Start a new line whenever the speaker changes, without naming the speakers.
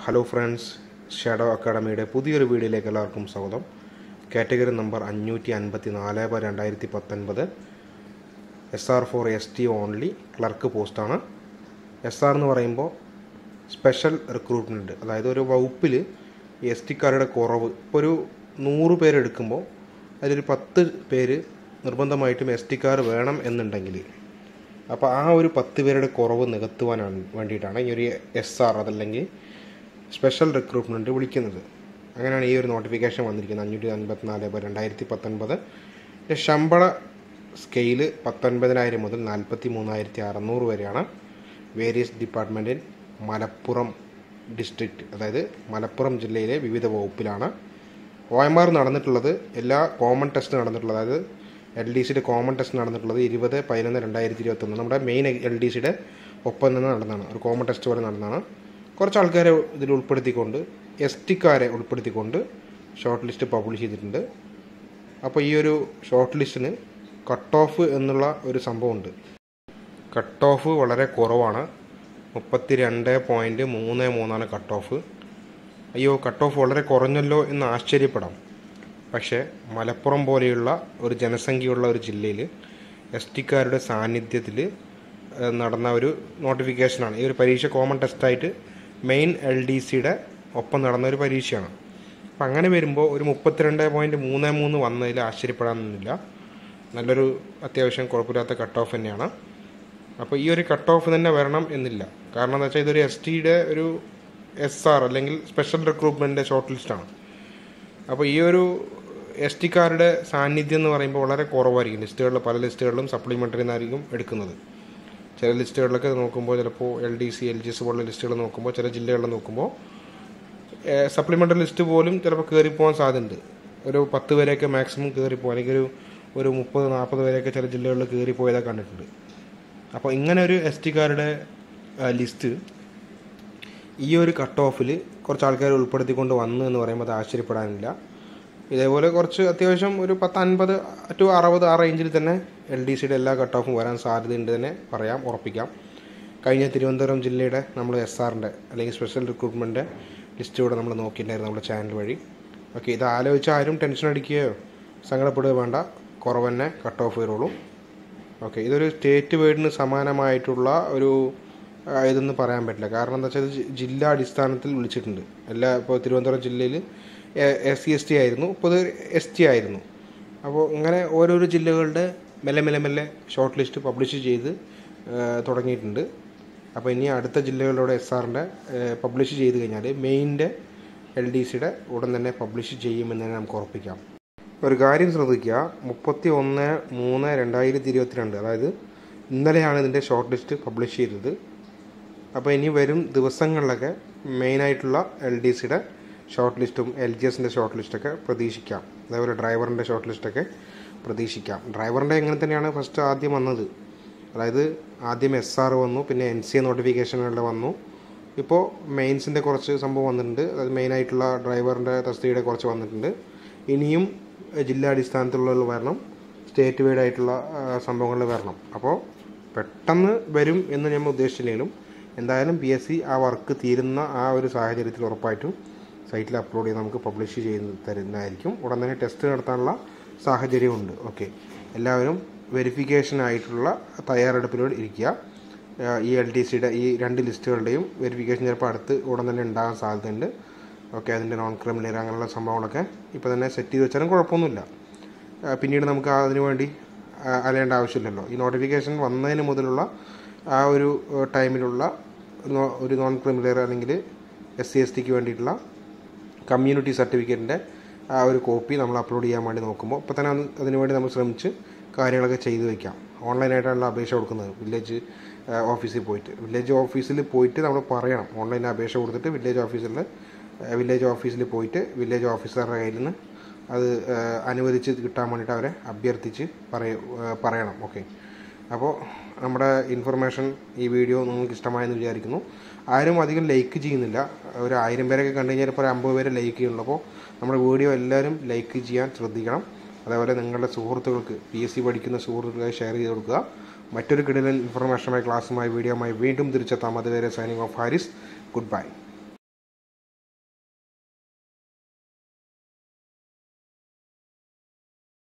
hello friends shadow അക്കാഡമിയുടെ പുതിയൊരു വീഡിയോയിലേക്ക് എല്ലാവർക്കും സ്വാഗതം കാറ്റഗറി നമ്പർ അഞ്ഞൂറ്റി അൻപത്തി നാല് ബ രണ്ടായിരത്തി പത്തൊൻപത് S R four S T only clerk പോസ്റ്റാണ് എസ് ആർ എന്ന് പറയുമ്പോൾ സ്പെഷ്യൽ റിക്രൂട്ട്മെൻറ്റ് അതായത് ഒരു വകുപ്പിൽ എസ് ടിക്കാരുടെ കുറവ് ഇപ്പോൾ ഒരു നൂറ് പേരെടുക്കുമ്പോൾ അതിലൊരു പത്ത് പേര് നിർബന്ധമായിട്ടും എസ് ടിക്കാർ വേണം എന്നുണ്ടെങ്കിൽ അപ്പോൾ ആ ഒരു പത്ത് പേരുടെ കുറവ് നികത്തുവാനാണ് വേണ്ടിയിട്ടാണ് ഈ ഒരു എസ് ആർ അതല്ലെങ്കിൽ സ്പെഷ്യൽ റിക്രൂട്ട്മെൻറ്റ് വിളിക്കുന്നത് അങ്ങനെയാണ് ഈ ഒരു നോട്ടിഫിക്കേഷൻ വന്നിരിക്കുന്നത് അഞ്ഞൂറ്റി അൻപത്തിനാല് ബൈ രണ്ടായിരത്തി പത്തൊൻപത് ശമ്പള സ്കെയില് പത്തൊൻപതിനായിരം മുതൽ നാൽപ്പത്തി മൂന്നായിരത്തി അറുന്നൂറ് വരെയാണ് വേരിയസ് ഡിപ്പാർട്ട്മെൻറ്റിൽ മലപ്പുറം ഡിസ്ട്രിക്റ്റ് അതായത് മലപ്പുറം ജില്ലയിലെ വിവിധ വകുപ്പിലാണ് ഒ എം ആർ നടന്നിട്ടുള്ളത് എല്ലാ കോമൺ ടെസ്റ്റ് നടന്നിട്ടുള്ളത് അതായത് എൽ ഡി സിയുടെ കോമൺ ടെസ്റ്റ് നടന്നിട്ടുള്ളത് ഇരുപത് പതിനൊന്ന് രണ്ടായിരത്തി ഇരുപത്തൊന്ന് നമ്മുടെ മെയിൻ എൽ ഡി സിയുടെ ഒപ്പം നിന്ന് നടന്നതാണ് ഒരു കോമൺ ടെസ്റ്റ് പോലെ നടന്നതാണ് കുറച്ച് ആൾക്കാരെ ഇതിൽ ഉൾപ്പെടുത്തിക്കൊണ്ട് എസ് ടിക്കാരെ ഉൾപ്പെടുത്തിക്കൊണ്ട് ഷോർട്ട് ലിസ്റ്റ് പബ്ലിഷ് ചെയ്തിട്ടുണ്ട് അപ്പോൾ ഈ ഒരു ഷോർട്ട് ലിസ്റ്റിന് കട്ട് ഓഫ് എന്നുള്ള ഒരു സംഭവമുണ്ട് കട്ട് ഓഫ് വളരെ കുറവാണ് മുപ്പത്തി രണ്ട് പോയിൻറ്റ് മൂന്ന് മൂന്നാണ് കട്ട് ഓഫ് അയ്യോ കട്ട് ഓഫ് വളരെ കുറഞ്ഞല്ലോ എന്ന് ആശ്ചര്യപ്പെടാം പക്ഷേ മലപ്പുറം പോലെയുള്ള ഒരു ജനസംഖ്യയുള്ള ഒരു ജില്ലയിൽ എസ് ടിക്കാരുടെ സാന്നിധ്യത്തിൽ നടന്ന ഒരു നോട്ടിഫിക്കേഷനാണ് ഈ ഒരു പരീക്ഷ കോമൺ ടെസ്റ്റായിട്ട് മെയിൻ എൽ ഡി സിയുടെ ഒപ്പം നടന്ന ഒരു പരീക്ഷയാണ് അപ്പം അങ്ങനെ വരുമ്പോൾ ഒരു മുപ്പത്തിരണ്ട് പോയിൻറ്റ് മൂന്ന് മൂന്ന് വന്നതിൽ ആശ്ചര്യപ്പെടാനൊന്നുമില്ല നല്ലൊരു അത്യാവശ്യം കുഴപ്പമില്ലാത്ത കട്ട് ഓഫ് തന്നെയാണ് അപ്പോൾ ഈ ഒരു കട്ട് ഓഫ് തന്നെ വരണം എന്നില്ല കാരണം എന്താ വെച്ചാൽ ഇതൊരു എസ് ടിയുടെ ഒരു എസ് ആർ അല്ലെങ്കിൽ സ്പെഷ്യൽ റിക്രൂട്ട്മെൻറ്റിൻ്റെ ഷോർട്ട് ലിസ്റ്റാണ് അപ്പോൾ ഈ ഒരു എസ് ടിക്കാരുടെ സാന്നിധ്യം എന്ന് പറയുമ്പോൾ വളരെ കുറവായിരിക്കും ലിസ്റ്റുകളിൽ പല ലിസ്റ്റുകളിലും സപ്ലിമെൻ്ററി എന്നായിരിക്കും എടുക്കുന്നത് ചില ലിസ്റ്റുകളിലൊക്കെ നോക്കുമ്പോൾ ചിലപ്പോൾ L D C L G S പോലുള്ള ലിസ്റ്റുകൾ നോക്കുമ്പോൾ ചില ജില്ലകളിൽ നോക്കുമ്പോൾ സപ്ലിമെൻ്ററി ലിസ്റ്റ് പോലും ചിലപ്പോൾ കയറിപ്പോകാൻ സാധ്യതയുണ്ട് ഒരു പത്ത് പേരെയൊക്കെ മാക്സിമം കയറിപ്പോകും അല്ലെങ്കിൽ ഒരു ഒരു മുപ്പത് നാൽപ്പത് പേരെയൊക്കെ ചില ജില്ലകളിൽ കയറിപ്പോയതൊക്കെ കണ്ടിട്ടുണ്ട് അപ്പോൾ ഇങ്ങനെ ഒരു എസ് ടിക്കാരുടെ ലിസ്റ്റ് ഈ ഒരു കട്ട് ഓഫിൽ കുറച്ച് ആൾക്കാർ ഉൾപ്പെടുത്തിക്കൊണ്ട് വന്നു എന്ന് പറയുമ്പോൾ അത് ആശ്ചര്യപ്പെടാനില്ല ഇതേപോലെ കുറച്ച് അത്യാവശ്യം ഒരു പത്ത് അൻപത് ടു അറുപത് ആ റേഞ്ചിൽ തന്നെ എൽ ഡി സിയുടെ എല്ലാ കട്ട് ഓഫും വരാൻ സാധ്യതയുണ്ട് തന്നെ പറയാം ഉറപ്പിക്കാം കഴിഞ്ഞ തിരുവനന്തപുരം ജില്ലയുടെ നമ്മൾ എസ് ആറിൻ്റെ അല്ലെങ്കിൽ സ്പെഷ്യൽ റിക്രൂട്ട്മെൻറ്റ് ലിസ്റ്റ് കൂടെ നമ്മൾ നോക്കിയിട്ടുണ്ടായിരുന്നു നമ്മുടെ ചാനൽ വഴി ഓക്കെ ഇത് ആലോചിച്ച് ആരും ടെൻഷൻ അടിക്കുകയോ സങ്കടപ്പെടുകയോ വേണ്ട കുറവ് തന്നെ കട്ട് ഓഫ് വരുള്ളൂ ഓക്കെ ഇതൊരു സ്റ്റേറ്റ് വൈഡിന് സമാനമായിട്ടുള്ള ഒരു ഇതെന്ന് പറയാൻ പറ്റില്ല കാരണം എന്താ വെച്ചാൽ ഇത് ജില്ലാ അടിസ്ഥാനത്തിൽ വിളിച്ചിട്ടുണ്ട് എല്ലാ ഇപ്പോൾ തിരുവനന്തപുരം ജില്ലയിൽ എസ് സി എസ് ടി ആയിരുന്നു ഇപ്പോൾ ഇത് എസ് ടി ആയിരുന്നു അപ്പോൾ ഇങ്ങനെ ഓരോരോ ജില്ലകളുടെ മെല്ലെ മെല്ലെ മെല്ലെ ഷോർട്ട് ലിസ്റ്റ് പബ്ലിഷ് ചെയ്ത് തുടങ്ങിയിട്ടുണ്ട് അപ്പോൾ ഇനി അടുത്ത ജില്ലകളിലൂടെ എസ് ആറിൻ്റെ പബ്ലിഷ് ചെയ്ത് കഴിഞ്ഞാൽ മെയിൻ്റെ എൽ ഡി സിയുടെ ഉടൻ തന്നെ പബ്ലിഷ് ചെയ്യുമെന്ന് തന്നെ നമുക്ക് ഉറപ്പിക്കാം ഒരു കാര്യം ശ്രദ്ധിക്കുക മുപ്പത്തി ഒന്ന് മൂന്ന് രണ്ടായിരത്തി ഇരുപത്തിരണ്ട് അതായത് ഇന്നലെയാണ് ഇതിൻ്റെ ഷോർട്ട് ലിസ്റ്റ് പബ്ലിഷ് ചെയ്തത് അപ്പോൾ ഇനി വരും ദിവസങ്ങളിലൊക്കെ മെയിനായിട്ടുള്ള എൽ ഡി സിയുടെ ഷോർട്ട് ലിസ്റ്റും എൽ ജി എസിൻ്റെ ഷോർട്ട് ലിസ്റ്റൊക്കെ പ്രതീക്ഷിക്കാം അതേപോലെ ഡ്രൈവറിൻ്റെ ഷോർട്ട് ലിസ്റ്റൊക്കെ പ്രതീക്ഷിക്കാം ഡ്രൈവറിൻ്റെ എങ്ങനെ തന്നെയാണ് ഫസ്റ്റ് ആദ്യം വന്നത് അതായത് ആദ്യം എസ് ആർ വന്നു പിന്നെ എൻ സി എ നോട്ടിഫിക്കേഷനുകളുടെ വന്നു ഇപ്പോൾ മെയിൻസിൻ്റെ കുറച്ച് സംഭവം വന്നിട്ടുണ്ട് അതായത് മെയിനായിട്ടുള്ള ഡ്രൈവറിൻ്റെ തസ്തികയുടെ കുറച്ച് വന്നിട്ടുണ്ട് ഇനിയും ജില്ലാടിസ്ഥാനത്തിലുള്ള വരണം സ്റ്റേറ്റ് വൈഡ് ആയിട്ടുള്ള സംഭവങ്ങളിൽ വരണം അപ്പോൾ പെട്ടെന്ന് വരും എന്ന് നമ്മൾ ഉദ്ദേശിച്ചില്ലെങ്കിലും എന്തായാലും പി എസ് സി ആ വർക്ക് തീരുന്ന ആ ഒരു സാഹചര്യത്തിൽ ഉറപ്പായിട്ടും സൈറ്റിൽ അപ്ലോഡ് ചെയ്ത് നമുക്ക് പബ്ലിഷ് ചെയ്ത് തരുന്നതായിരിക്കും ഉടൻ തന്നെ ടെസ്റ്റ് നടത്താനുള്ള സാഹചര്യമുണ്ട് ഓക്കെ എല്ലാവരും വെരിഫിക്കേഷൻ ആയിട്ടുള്ള തയ്യാറെടുപ്പിലൂടെ ഇരിക്കുക ഈ എൽ ടി സിയുടെ ഈ രണ്ട് ലിസ്റ്റുകളുടെയും വെരിഫിക്കേഷൻ ചിലപ്പോൾ അടുത്ത് ഉടൻ തന്നെ ഉണ്ടാകാൻ സാധ്യതയുണ്ട് ഓക്കെ അതിൻ്റെ നോൺ ക്രിമിനൽ അങ്ങനെയുള്ള സംഭവങ്ങളൊക്കെ ഇപ്പോൾ തന്നെ സെറ്റ് ചെയ്ത് വെച്ചാലും കുഴപ്പമൊന്നുമില്ല പിന്നീട് നമുക്ക് അതിനു വേണ്ടി അലയേണ്ട ആവശ്യമില്ലല്ലോ ഈ നോട്ടിഫിക്കേഷൻ വന്നതിന് മുതലുള്ള ആ ഒരു ടൈമിലുള്ള ഒരു നോൺ ക്രിമിനൽ അല്ലെങ്കിൽ എസ് സി എസ് ടിക്ക് വേണ്ടിയിട്ടുള്ള കമ്മ്യൂണിറ്റി സർട്ടിഫിക്കറ്റിൻ്റെ ആ ഒരു കോപ്പി നമ്മൾ അപ്ലോഡ് ചെയ്യാൻ വേണ്ടി നോക്കുമ്പോൾ ഇപ്പോൾ തന്നെ അതിനു വേണ്ടി നമ്മൾ ശ്രമിച്ച് കാര്യങ്ങളൊക്കെ ചെയ്തു വയ്ക്കാം ഓൺലൈനായിട്ടാണല്ലോ അപേക്ഷ കൊടുക്കുന്നത് വില്ലേജ് ഓഫീസിൽ പോയിട്ട് വില്ലേജ് ഓഫീസിൽ പോയിട്ട് നമ്മൾ പറയണം ഓൺലൈൻ അപേക്ഷ കൊടുത്തിട്ട് വില്ലേജ് ഓഫീസിൽ വില്ലേജ് ഓഫീസിൽ പോയിട്ട് വില്ലേജ് ഓഫീസറുടെ കയ്യിൽ നിന്ന് അത് അനുവദിച്ച് കിട്ടാൻ വേണ്ടിയിട്ട് അവരെ അഭ്യർത്ഥിച്ച് പറയ പറയണം ഓക്കെ അപ്പോൾ നമ്മുടെ ഇൻഫർമേഷൻ ഈ വീഡിയോ നിങ്ങൾക്ക് ഇഷ്ടമായെന്ന് വിചാരിക്കുന്നു ആരും അധികം ലൈക്ക് ചെയ്യുന്നില്ല ഒരു ആയിരം പേരൊക്കെ കണ്ടു കഴിഞ്ഞാൽ ഇപ്പോൾ ഒരു അമ്പത് പേരെ ലൈക്ക് ചെയ്യുന്നുള്ളൂ അപ്പോൾ നമ്മുടെ വീഡിയോ എല്ലാവരും ലൈക്ക് ചെയ്യാൻ ശ്രദ്ധിക്കണം അതേപോലെ നിങ്ങളുടെ സുഹൃത്തുക്കൾക്ക് പി എസ് സി പഠിക്കുന്ന സുഹൃത്തുക്കളെ ഷെയർ ചെയ്ത് കൊടുക്കുക മറ്റൊരു കിടിലൻ ഇൻഫർമേഷനുമായി ക്ലാസ്സുമായി വീഡിയോയുമായി വീണ്ടും തിരിച്ചെത്താം അതുവരെ signing off Haris good by